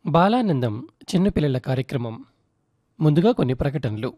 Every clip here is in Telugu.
బాలానందం చిన్నపిల్లల కార్యక్రమం ముందుగా కొన్ని ప్రకటనలు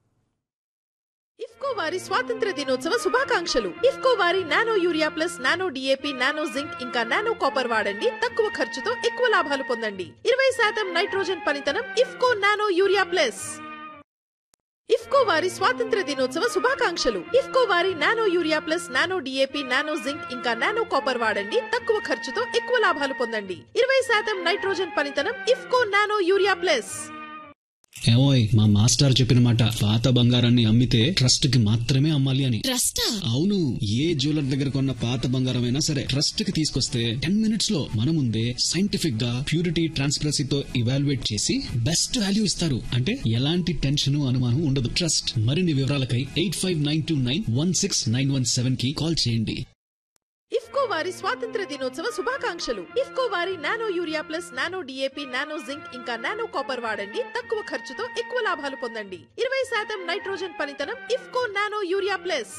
ఇఫ్కో వారి స్వాతంత్ర దినోత్సవ శుభాకాంక్షలు ఇఫ్కో వారి nano urea plus nano DAP nano zinc ఇంకా నానో కాపర్ వాడండి తక్కువ ఖర్చుతో ఎక్కువ లాభాలు పొందండి ఇరవై శాతం నైట్రోజన్ పనితనం IFFCO nano urea plus IFFCO వారి స్వాతంత్ర దినోత్సవ శుభాకాంక్షలు ఇఫ్కో వారి nano urea plus nano DAP nano zinc ఇంకా నానో కాపర్ వాడండి తక్కువ ఖర్చుతో ఎక్కువ లాభాలు పొందండి ఇరవై శాతం నైట్రోజన్ పనితనం ఇఫ్కో నానో యూరియా ప్లస్ ఏమోయ్ మా మాస్టర్ చెప్పిన మాట పాత బంగారాన్ని అమ్మితే ట్రస్ట్ కి మాత్రమే అమ్మాలి అని ట్రస్టా అవును ఏ జ్యువెలర్ దగ్గర కొన్న పాత బంగారం అయినా సరే ట్రస్ట్ కి తీసుకొస్తే టెన్ మినిట్స్ లో మన ముందే సైంటిఫిక్ గా ప్యూరిటీ ట్రాన్స్పరసీతో ఇవాల్యుయేట్ చేసి బెస్ట్ వాల్యూ ఇస్తారు అంటే ఎలాంటి టెన్షన్ అనుమానం ఉండదు ట్రస్ట్ మరిన్ని వివరాలకై eight five nine two nine one six nine one seven కి కాల్ చేయండి ఇఫ్కో వారి స్వాతంత్ర దినోత్సవ శుభాకాంక్షలు ఇఫ్కో వారి nano urea plus nano DAP nano zinc ఇంకా నానో కాపర్ వాడండి తక్కువ ఖర్చుతో ఎక్కువ లాభాలు పొందండి ఇరవై శాతం నైట్రోజన్ పనితనం ఇఫ్కో నానో యూరియా ప్లస్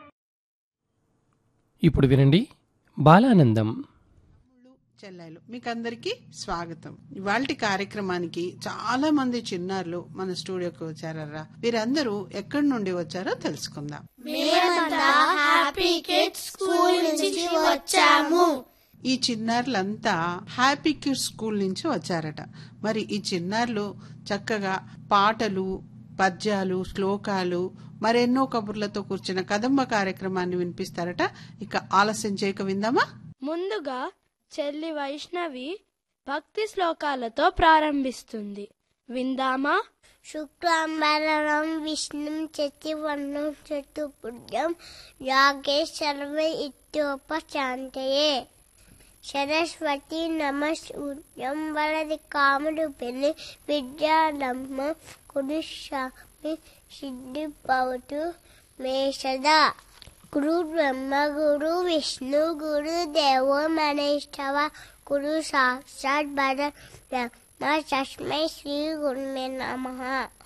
ఇప్పుడు వినండి బాలానందం తమ్ముళ్ళు, చెల్లెలు మీకందరికీ స్వాగతం ఇవాల్టి కార్యక్రమానికి చాలా మంది చిన్నారులు మన స్టూడియోకి వచ్చారరా వీరందరూ ఎక్కడి నుండి వచ్చారో తెలుసుకుందాం హ్యాపీ కిడ్స్ స్కూల్ నుంచి వచ్చాము ఈ చిన్నారులంతా హ్యాపీ కిడ్స్ స్కూల్ నుంచి వచ్చారట మరి ఈ చిన్నారులు చక్కగా పాటలు పద్యాలు శ్లోకాలు మరెన్నో కబుర్లతో కూర్చున్న కదంబ కార్యక్రమాన్ని వినిపిస్తారట ఇక ఆలస్యం చేయక విందామా ముందుగా చెల్లి వైష్ణవి భక్తి శ్లోకాలతో ప్రారంభిస్తుంది విందామా శుక్లాంబరం విష్ణుం చతుర్వర్ణం చతుర్భుజం యాగే సర్వే ఇత్యోపశాంతయే సరస్వతి నమస్ూర్యం వలది కామరూపిణి విద్యారమ్మ కురుషామి సిద్ధి భవతు మే సదా గురు బ్రహ్మ గురు విష్ణు గురు దేవో మహేశ్వర గురు సాక్షాత్ పర బ్రహ్మ తస్మై శ్రీ గురుమే నమః